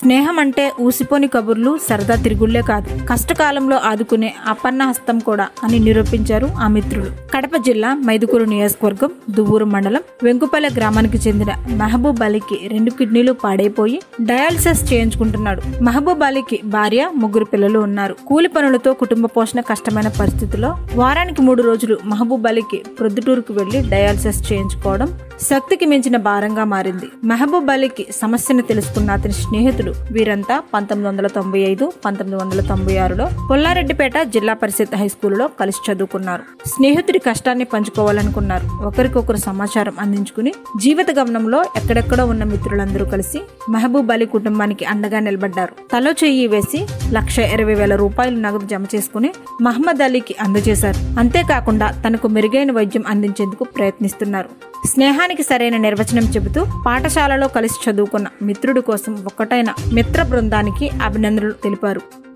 స్నేహం అంటే ఊసిపోని కబుర్లు సరదా తిరుగుళ్లే కాదు కష్టకాలంలో ఆదుకునే అపన్న హస్తం కూడా అని నిరూపించారు ఆ మిత్రులు కడప జిల్లా మైదుకూరు నియోజకవర్గం దువ్వూరు మండలం వెంకుపల్లె గ్రామానికి చెందిన మహబూబ్ అలీకి రెండు కిడ్నీలు పాడైపోయి డయాలసిస్ చేయించుకుంటున్నాడు మహబూబ్ అలీకి భార్య ముగ్గురు పిల్లలు ఉన్నారు కూలి పనులతో కుటుంబ పోషణ కష్టమైన పరిస్థితిలో వారానికి మూడు రోజులు మహబూబ్ అలీకి ప్రొద్దుటూరుకు వెళ్లి డయాలసిస్ చేయించుకోవడం శక్తికి మించిన భారంగా మారింది మహబూబ్ అలీకి సమస్యను తెలుసుకున్న అతని స్నేహితుడు వీరంతా పంతొమ్మిది వందల తొంభై ఐదు పంతొమ్మిది వందల తొంభై ఆరులో పుల్లారెడ్డిపేట జిల్లా పరిషత్ హై స్కూల్లో కలిసి చదువుకున్నారు స్నేహితుడి కష్టాన్ని పంచుకోవాలనుకున్నారు ఒకరికొకరు సమాచారం అందించుకుని జీవిత గమనంలో ఎక్కడెక్కడో ఉన్న మిత్రులందరూ కలిసి మహబూబ్ అలీ కుటుంబానికి అండగా నిలబడ్డారు తలో చెయ్యి వేసి లక్ష ఇరవై వేల రూపాయలు నగదు జమ చేసుకుని మహమ్మద్ అలీకి అందజేశారు అంతేకాకుండా తనకు మెరుగైన వైద్యం అందించేందుకు ప్రయత్నిస్తున్నారు స్నేహానికి సరైన నిర్వచనం చెబుతూ పాఠశాలలో కలిసి చదువుకున్న మిత్రుడి కోసం ఒక్కటైన మిత్ర బృందానికి అభినందనలు తెలిపారు